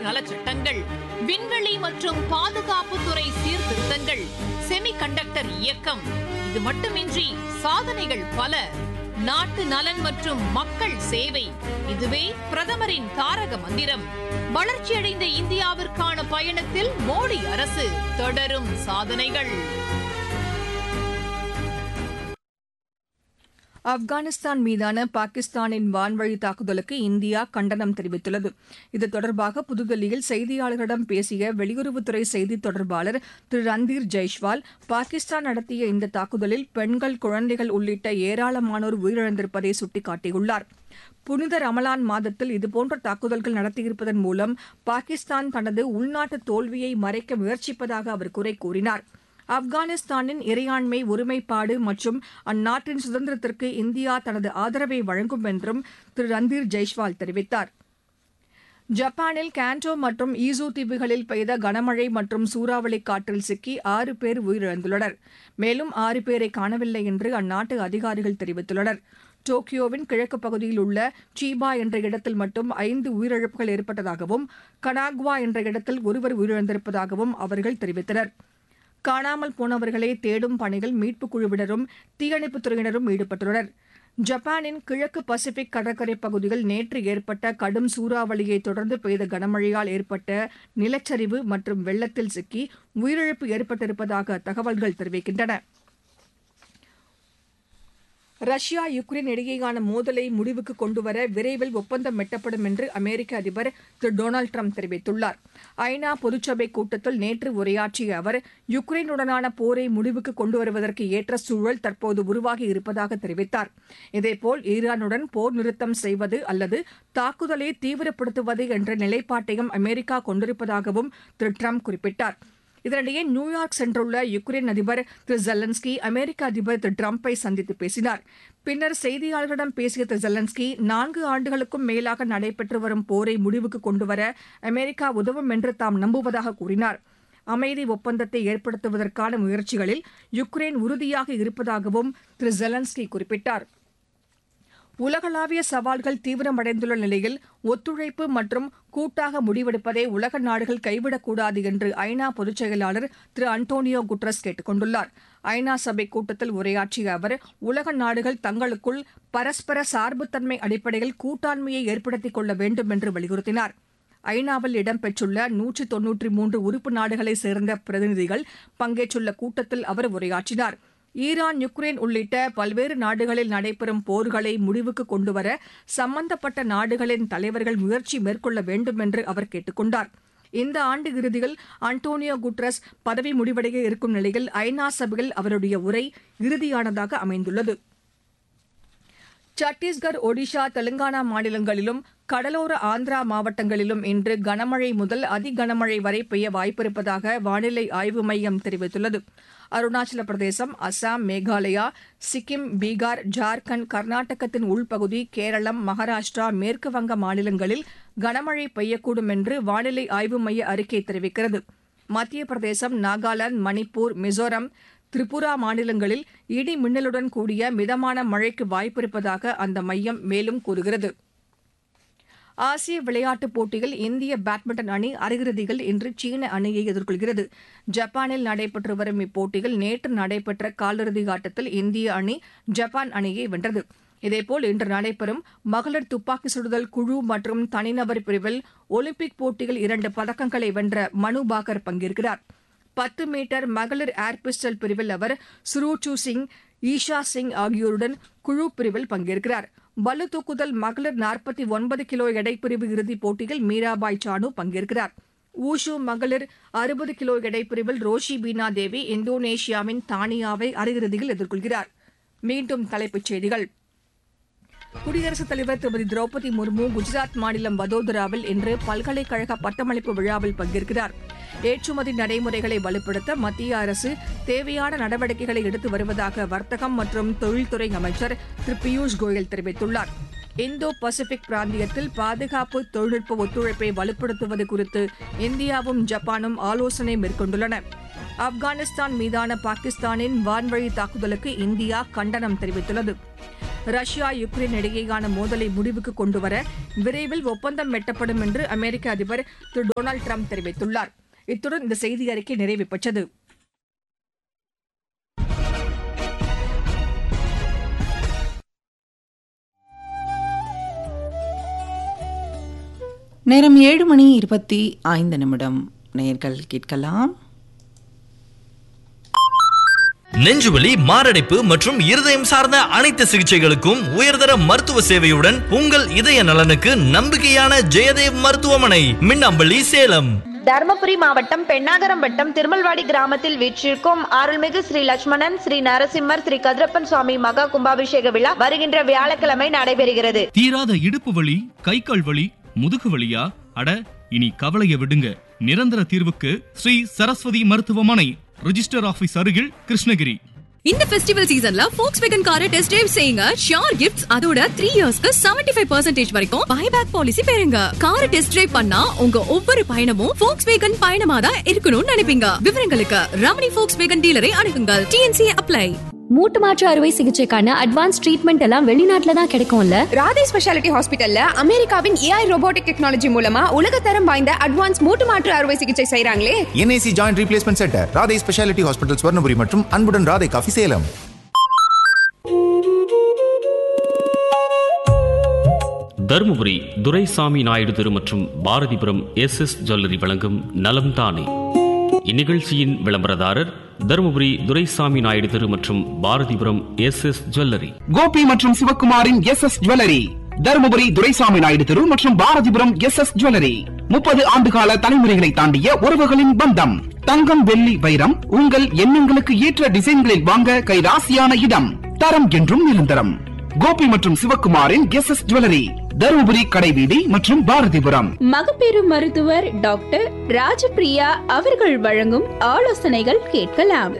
நலச்சட்டங்கள் விண்வெளி மற்றும் பாதுகாப்புத்துறை சீர்திருத்தங்கள் செமிகண்டக்டர் இயக்கம் இது மட்டுமின்றி சாதனைகள் பல நாட்டு நலன் மற்றும் மக்கள் சேவை இதுவே பிரதமரின் தாரக மந்திரம் வளர்ச்சியடைந்த இந்தியாவிற்கான பயணத்தில் மோடி அரசு தொடரும் சாதனைகள் ஆப்கானிஸ்தான் மீதான பாகிஸ்தானின் வான்வழி தாக்குதலுக்கு இந்தியா கண்டனம் தெரிவித்துள்ளது இது தொடர்பாக புதுதில்லியில் செய்தியாளர்களிடம் பேசிய வெளியுறவுத்துறை செய்தித் தொடர்பாளர் திரு ரந்தீர் ஜெய்ஷ்வால் பாகிஸ்தான் நடத்திய இந்த தாக்குதலில் பெண்கள் குழந்தைகள் உள்ளிட்ட ஏராளமானோர் உயிரிழந்திருப்பதை சுட்டிக்காட்டியுள்ளார் புனித ரமலான் மாதத்தில் இதுபோன்ற தாக்குதல்கள் நடத்தியிருப்பதன் மூலம் பாகிஸ்தான் தனது உள்நாட்டு தோல்வியை மறைக்க முயற்சிப்பதாக அவர் குறை கூறினார் ஆப்கானிஸ்தானின் இறையாண்மை ஒருமைப்பாடு மற்றும் அந்நாட்டின் சுதந்திரத்திற்கு இந்தியா தனது ஆதரவை வழங்கும் என்றும் திரு ரந்தீர் ஜெய்ஷ்வால் தெரிவித்தார் ஜப்பானில் கேண்டோ மற்றும் ஈசோ தீவுகளில் பெய்த கனமழை மற்றும் சூறாவளி காற்றில் சிக்கி ஆறு பேர் உயிரிழந்துள்ளனர் மேலும் ஆறு பேரை காணவில்லை என்று அந்நாட்டு அதிகாரிகள் தெரிவித்துள்ளனர் டோக்கியோவின் கிழக்கு பகுதியில் உள்ள சீபா என்ற இடத்தில் மட்டும் ஐந்து உயிரிழப்புகள் ஏற்பட்டதாகவும் கனாக்வா என்ற இடத்தில் ஒருவர் உயிரிழந்திருப்பதாகவும் அவர்கள் தெரிவித்தனர் காணாமல் போனவர்களை தேடும் பணியில் மீட்புக் குழுவினரும் தீயணைப்புத் துறையினரும் ஈடுபட்டுள்ளனர் ஜப்பானின் கிழக்கு பசிபிக் கடற்கரை பகுதியில் நேற்று ஏற்பட்ட கடும் சூறாவளியை தொடர்ந்து பெய்த கனமழையால் ஏற்பட்ட நிலச்சரிவு மற்றும் வெள்ளத்தில் சிக்கி உயிரிழப்பு ஏற்பட்டிருப்பதாக தகவல்கள் தெரிவிக்கின்றன ரஷ்யா யுக்ரைன் இடையேயான மோதலை முடிவுக்கு கொண்டுவர விரைவில் ஒப்பந்தம் எட்டப்படும் என்று அமெரிக்க அதிபர் திரு டொனால்டு ட்ரம்ப் தெரிவித்துள்ளார் ஐநா பொதுச்சபை கூட்டத்தில் நேற்று உரையாற்றிய அவர் யுக்ரைனுடனான போரை முடிவுக்கு கொண்டு வருவதற்கு ஏற்ற சூழல் தற்போது உருவாகி இருப்பதாக தெரிவித்தார் இதேபோல் ஈரானுடன் போர் நிறுத்தம் செய்வது அல்லது தாக்குதலை தீவிரப்படுத்துவது என்ற நிலைப்பாட்டையும் அமெரிக்கா கொண்டிருப்பதாகவும் திரு ட்ரம்ப் குறிப்பிட்டார் இதனிடையே நியூயார்க் சென்றுள்ள யுக்ரைன் அதிபர் திரு ஜெலன்ஸ்கி அமெரிக்க அதிபர் திரு டிரம்பை சந்தித்து பேசினார் பின்னர் செய்தியாளர்களிடம் பேசிய திரு ஜெலன்ஸ்கி நான்கு ஆண்டுகளுக்கும் மேலாக நடைபெற்று வரும் போரை முடிவுக்கு கொண்டுவர அமெரிக்கா உதவும் என்று தாம் நம்புவதாக கூறினார் அமைதி ஒப்பந்தத்தை ஏற்படுத்துவதற்கான முயற்சிகளில் யுக்ரைன் உறுதியாக இருப்பதாகவும் திரு ஜெலன்ஸ்கி குறிப்பிட்டார் உலகளாவிய சவால்கள் தீவிரமடைந்துள்ள நிலையில் ஒத்துழைப்பு மற்றும் கூட்டாக முடிவெடுப்பதை உலக நாடுகள் கைவிடக்கூடாது என்று ஐநா பொதுச் செயலாளர் திரு அன்டோனியோ குட்ரஸ் கேட்டுக் கொண்டுள்ளார் ஐநா சபை கூட்டத்தில் உரையாற்றிய அவர் உலக நாடுகள் தங்களுக்குள் பரஸ்பர சார்புத்தன்மை அடிப்படையில் கூட்டாண்மையை ஏற்படுத்திக் கொள்ள வேண்டும் என்று வலியுறுத்தினார் ஐநாவில் இடம்பெற்றுள்ள நூற்று தொன்னூற்றி மூன்று உறுப்பு நாடுகளைச் சேர்ந்த பிரதிநிதிகள் பங்கேற்றுள்ள கூட்டத்தில் அவர் உரையாற்றினார் ஈரான் யுக்ரைன் உள்ளிட்ட பல்வேறு நாடுகளில் நடைபெறும் போர்களை முடிவுக்கு கொண்டுவர சம்பந்தப்பட்ட நாடுகளின் தலைவர்கள் முயற்சி மேற்கொள்ள வேண்டும் என்று அவர் கேட்டுக் கொண்டார் இந்த ஆண்டு இறுதியில் அன்டோனியோ குட்ரஸ் பதவி முடிவடைய இருக்கும் நிலையில் ஐநா சபையில் அவருடைய உரை இறுதியானதாக அமைந்துள்ளது சத்தீஸ்கர் ஒடிஷா தெலுங்கானா மாநிலங்களிலும் கடலோர ஆந்திரா மாவட்டங்களிலும் இன்று கனமழை முதல் அதி கனமழை வரை பெய்ய வாய்ப்பிருப்பதாக வானிலை ஆய்வு மையம் தெரிவித்துள்ளது அருணாச்சல பிரதேசம் அசாம் மேகாலயா சிக்கிம் பீகார் ஜார்க்கண்ட் கர்நாடகத்தின் உள்பகுதி கேரளம் மகாராஷ்டிரா மேற்கு வங்க மாநிலங்களில் கனமழை பெய்யக்கூடும் என்று வானிலை ஆய்வு மைய அறிக்கை தெரிவிக்கிறது மத்திய பிரதேசம் நாகாலாந்து மணிப்பூர் மிசோரம் திரிபுரா மாநிலங்களில் இடி மின்னலுடன் கூடிய மிதமான மழைக்கு வாய்ப்பிருப்பதாக அந்த மையம் மேலும் கூறுகிறது ஆசிய விளையாட்டுப் போட்டியில் இந்திய பேட்மிண்டன் அணி அரையிறுதியில் இன்று சீன அணியை எதிர்கொள்கிறது ஜப்பானில் நடைபெற்று வரும் இப்போட்டியில் நேற்று நடைபெற்ற காலிறுதி ஆட்டத்தில் இந்திய அணி ஜப்பான் அணியை வென்றது இதேபோல் இன்று நடைபெறும் மகளிர் துப்பாக்கி சுடுதல் குழு மற்றும் தனிநபர் பிரிவில் ஒலிம்பிக் போட்டியில் இரண்டு பதக்கங்களை வென்ற மனு பாக்கர் பங்கேற்கிறார் பத்து மீட்டர் மகளிர் ஏர் பிஸ்டல் பிரிவில் அவர் சுரூச்சு சிங் ஈஷா சிங் ஆகியோருடன் குழு பிரிவில் பங்கேற்கிறார் பளு தூக்குதல் மகளிர் நாற்பத்தி ஒன்பது கிலோ எடைப்பிரிவு இறுதிப் போட்டியில் மீராபாய் சானு பங்கேற்கிறார் ஊஷு மகளிர் அறுபது கிலோ எடைப்பிரிவில் ரோஷி பீனா தேவி இந்தோனேஷியாவின் தானியாவை அரையிறுதியில் எதிர்கொள்கிறார் மீண்டும் தலைப்புச் செய்திகள் குடியரசுத் தலைவர் திருமதி திரௌபதி முர்மு குஜராத் மாநிலம் வதோதராவில் இன்று பல்கலைக்கழக பட்டமளிப்பு விழாவில் பங்கேற்கிறார் ஏற்றுமதி நடைமுறைகளை வலுப்படுத்த மத்திய அரசு தேவையான நடவடிக்கைகளை எடுத்து வருவதாக வர்த்தகம் மற்றும் தொழில்துறை அமைச்சர் திரு பியூஷ் கோயல் தெரிவித்துள்ளார் இந்தோ பசிபிக் பிராந்தியத்தில் பாதுகாப்பு தொழில்நுட்ப ஒத்துழைப்பை வலுப்படுத்துவது குறித்து இந்தியாவும் ஜப்பானும் ஆலோசனை மேற்கொண்டுள்ளன ஆப்கானிஸ்தான் மீதான பாகிஸ்தானின் வான்வழி தாக்குதலுக்கு இந்தியா கண்டனம் தெரிவித்துள்ளது ரஷ்யா யுக்ரைன் இடையேயான மோதலை முடிவுக்கு கொண்டுவர விரைவில் ஒப்பந்தம் எட்டப்படும் என்று அமெரிக்க அதிபர் திரு டொனால்டு ட்ரம்ப் தெரிவித்துள்ளார் இத்துடன் இந்த செய்தி அறிக்கை நிறைவு பெற்றது நேரம் ஏழு மணி இருபத்தி ஐந்து நிமிடம் நேர்கள் கேட்கலாம் நெஞ்சுவலி மாரடைப்பு மற்றும் இருதயம் சார்ந்த அனைத்து சிகிச்சைகளுக்கும் உயர்தர மருத்துவ சேவையுடன் உங்கள் இதய நலனுக்கு நம்பிக்கையான ஜெயதேவ் மருத்துவமனை மின்னம்பள்ளி சேலம் தருமபுரி மாவட்டம் பெண்ணாகரம் வட்டம் திருமல்வாடி கிராமத்தில் வீற்றிருக்கும் அருள்மிகு ஸ்ரீ லட்சுமணன் ஸ்ரீ நரசிம்மர் ஸ்ரீ கதிரப்பன் சுவாமி மகா கும்பாபிஷேக விழா வருகின்ற வியாழக்கிழமை நடைபெறுகிறது தீராத இடுப்பு வலி கை கால் வலி முதுகு வலியா அட இனி கவலைய விடுங்க நிரந்தர தீர்வுக்கு ஸ்ரீ சரஸ்வதி மருத்துவமனை ரிஜிஸ்டர் ஆபீஸ் அருகில் கிருஷ்ணகிரி இந்த ஃபெஸ்டிவல் சீசன்ல ஃபோக்ஸ் வேகன் காரை டெஸ்ட் டிரைவ் செய்யுங்க ஷியோர் கிஃப்ட்ஸ் அதோட த்ரீ இயர்ஸ்க்கு செவன்டி ஃபைவ் பர்சன்டேஜ் வரைக்கும் பைபேக் பாலிசி பெறுங்க காரை டெஸ்ட் டிரைவ் பண்ணா உங்க ஒவ்வொரு பயணமும் ஃபோக்ஸ் வேகன் பயணமா தான் இருக்கணும்னு நினைப்பீங்க விவரங்களுக்கு ரமணி ஃபோக்ஸ் வேகன் டீலரை அணுகுங்கள் டிஎன்சி அப்ளை மூட்டு மாற்று அறுவை சிகிச்சைக்கான அட்வான்ஸ் ட்ரீட்மெண்ட் எல்லாம் வெளிநாட்டுல தான் கிடைக்கும்ல ராதே ஸ்பெஷாலிட்டி ஹாஸ்பிட்டல்ல அமெரிக்காவின் ஏஐ ரோபோட்டிக் டெக்னாலஜி மூலமா உலகத்தரம் வாய்ந்த அட்வான்ஸ் மூட்டு மாற்று அறுவை சிகிச்சை செய்றாங்களே NIC joint replacement centre Radhai speciality hospital Swarnapuri மற்றும் அன்புடன் ராதை காஃபி சேலம் தருமபுரி துரைசாமி நாயுடு தெரு மற்றும் பாரதிபுரம் எஸ் எஸ் ஜுவல்லரி வழங்கும் நலம் தானே இந்நிகழ்ச்சியின் விளம்பரதாரர் தருமபுரி துரைசாமி நாயுடு தெரு மற்றும் Bharathipuram S S jewellery Gopi மற்றும் சிவகுமாரின் S S jewellery Dharmapuri Duraisamy Naidu தெரு மற்றும் பாரதிபுரம் எஸ் எஸ் ஜுவல்லரி முப்பது ஆண்டுகால தலைமுறைகளை தாண்டிய உறவுகளின் பந்தம் தங்கம் வெள்ளி வைரம் உங்கள் எண்ணங்களுக்கு ஏற்ற டிசைன்களில் வாங்க கைராசியான இடம் தரம் என்றும் நிரந்தரம் கோபி மற்றும் சிவகுமாரின் எஸ் எஸ் ஜுவல்லரி தருமபுரி கடைவீதி மற்றும் பாரதிபுரம் மகப்பேறு மருத்துவர் டாக்டர் ராஜபிரியா அவர்கள் வழங்கும் ஆலோசனைகள் கேட்கலாம்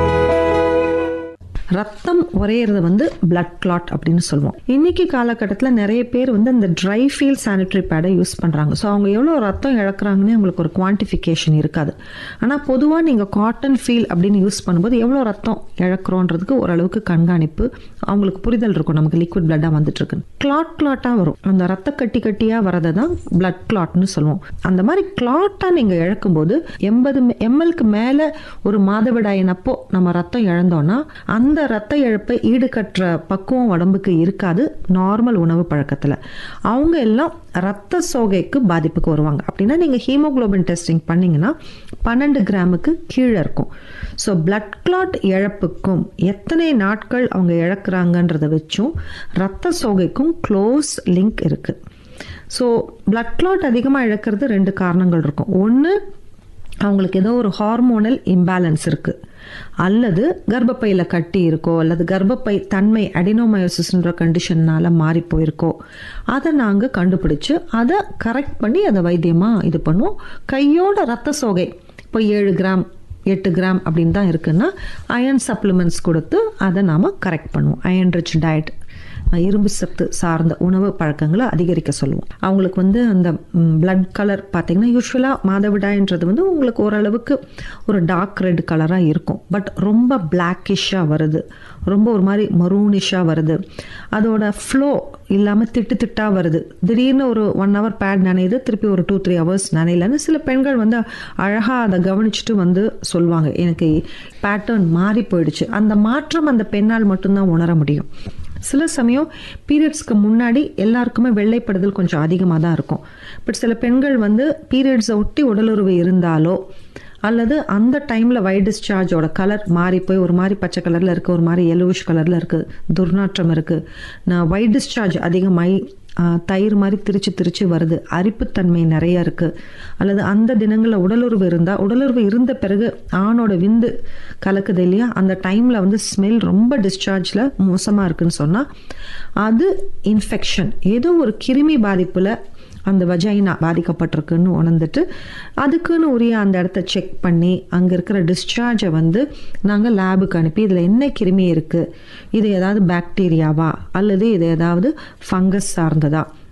ரத்தம் உரையிறது வந்து பிளட் கிளாட் அப்படின்னு சொல்லுவோம் இன்னைக்கு காலகட்டத்தில் நிறைய பேர் வந்து இந்த ட்ரை ஃபீல் சானிட்டரி பேடை யூஸ் பண்ணுறாங்க ஸோ அவங்க எவ்வளோ ரத்தம் இழக்கிறாங்கன்னு அவங்களுக்கு ஒரு குவான்டிஃபிகேஷன் இருக்காது ஆனால் பொதுவாக நீங்கள் காட்டன் ஃபீல் அப்படின்னு யூஸ் பண்ணும்போது எவ்வளோ ரத்தம் இழக்கிறோன்றதுக்கு ஓரளவுக்கு கண்காணிப்பு அவங்களுக்கு புரிதல் இருக்கும் நமக்கு லிக்விட் பிளட்டாக வந்துட்டு இருக்கு கிளாட் கிளாட்டாக வரும் அந்த ரத்த கட்டி கட்டியாக வரதை தான் பிளட் கிளாட்னு சொல்லுவோம் அந்த மாதிரி கிளாட்டாக நீங்கள் இழக்கும்போது எண்பது எம்எல்க்கு மேலே ஒரு மாதவிடாயினப்போ நம்ம ரத்தம் இழந்தோம்னா அந்த ரத்த இழப்பை ஈடுகட்டுற பக்குவம் உடம்புக்கு இருக்காது நார்மல் உணவு பழக்கத்தில் அவங்க எல்லாம் ரத்த சோகைக்கு பாதிப்புக்கு வருவாங்க அப்படின்னா நீங்கள் ஹீமோகுளோபின் டெஸ்டிங் பண்ணிங்கன்னா பன்னெண்டு கிராமுக்கு கீழே இருக்கும் ஸோ பிளட் கிளாட் இழப்புக்கும் எத்தனை நாட்கள் அவங்க இழக்கிறாங்கன்றதை வச்சும் ரத்த சோகைக்கும் க்ளோஸ் லிங்க் இருக்குது ஸோ பிளட் கிளாட் அதிகமாக இழக்கிறது ரெண்டு காரணங்கள் இருக்கும் ஒன்று அவங்களுக்கு ஏதோ ஒரு ஹார்மோனல் இம்பேலன்ஸ் இருக்குது அல்லது கர்ப்பப்பையில் கட்டி இருக்கோ அல்லது கர்ப்பப்பை தன்மை அடினோமயோசிஸ்ன்ற கண்டிஷன்னால மாறி போயிருக்கோ அதை நாங்கள் கண்டுபிடிச்சு அதை கரெக்ட் பண்ணி அதை வைத்தியமாக இது பண்ணுவோம் கையோட ரத்த சோகை இப்போ ஏழு கிராம் எட்டு கிராம் அப்படின்னு தான் இருக்குன்னா அயன் சப்ளிமெண்ட்ஸ் கொடுத்து அதை நாம் கரெக்ட் பண்ணுவோம் அயன் ரிச் டயட் இரும்பு சத்து சார்ந்த உணவு பழக்கங்களை அதிகரிக்க சொல்லுவோம் அவங்களுக்கு வந்து அந்த பிளட் கலர் பார்த்தீங்கன்னா யூஸ்வலாக மாதவிடாயின்றது வந்து உங்களுக்கு ஓரளவுக்கு ஒரு டார்க் ரெட் கலராக இருக்கும் பட் ரொம்ப பிளாக்கிஷாக வருது ரொம்ப ஒரு மாதிரி மரூனிஷாக வருது அதோட ஃப்ளோ இல்லாமல் திட்டு திட்டாக வருது திடீர்னு ஒரு ஒன் ஹவர் பேட் நனையுது திருப்பி ஒரு டூ த்ரீ ஹவர்ஸ் நனையலன்னு சில பெண்கள் வந்து அழகாக அதை கவனிச்சுட்டு வந்து சொல்லுவாங்க எனக்கு பேட்டர்ன் மாறி போயிடுச்சு அந்த மாற்றம் அந்த பெண்ணால் மட்டும்தான் உணர முடியும் சில சமயம் பீரியட்ஸ்க்கு முன்னாடி எல்லாருக்குமே வெள்ளைப்படுதல் கொஞ்சம் அதிகமாக தான் இருக்கும் பட் சில பெண்கள் வந்து பீரியட்ஸை ஒட்டி உடலுறவு இருந்தாலோ அல்லது அந்த டைமில் வை டிஸ்சார்ஜோட கலர் மாறி போய் ஒரு மாதிரி பச்சை கலரில் இருக்குது ஒரு மாதிரி எல்லோவிஷ் கலரில் இருக்குது துர்நாற்றம் இருக்குது நான் வை டிஸ்சார்ஜ் அதிகமாகி தயிர் மாதிரி திரிச்சு திரிச்சு வருது அரிப்புத்தன்மை நிறைய இருக்குது அல்லது அந்த தினங்களில் உடலுறவு இருந்தால் உடலுறவு இருந்த பிறகு ஆணோட விந்து கலக்குது இல்லையா அந்த டைமில் வந்து ஸ்மெல் ரொம்ப டிஸ்சார்ஜில் மோசமாக இருக்குன்னு சொன்னால் அது இன்ஃபெக்ஷன் ஏதோ ஒரு கிருமி பாதிப்பில் அந்த வஜைனா பாதிக்கப்பட்டிருக்குன்னு உணர்ந்துட்டு அதுக்குன்னு உரிய அந்த இடத்த செக் பண்ணி அங்கே இருக்கிற டிஸ்சார்ஜை வந்து நாங்கள் லேபுக்கு அனுப்பி இதில் என்ன கிருமி இருக்குது இது ஏதாவது பாக்டீரியாவா அல்லது இது ஏதாவது ஃபங்கஸ் சார்ந்ததா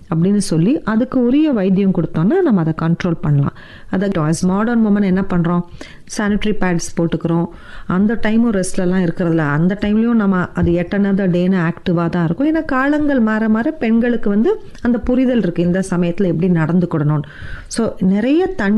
அப்படின்னு சொல்லி அதுக்கு உரிய வைத்தியம் கொடுத்தோம்னா நம்ம அதை கண்ட்ரோல் பண்ணலாம் அதை ஆஸ் மாடர்ன் உமன் என்ன பண்ணுறோம் சானிட்டரி பேட்ஸ் போட்டுக்கிறோம் அந்த டைமும் ரெஸ்ட்லலாம் இருக்கிறதுல அந்த டைம்லையும் நம்ம அது எட்டனத டேன்னு ஆக்டிவாக தான் இருக்கும் ஏன்னா காலங்கள் மாற மாற பெண்களுக்கு வந்து அந்த புரிதல் இருக்குது இந்த சமயத்தில் எப்படி நடந்துக்கிடணும் ஸோ நிறைய தண்ணி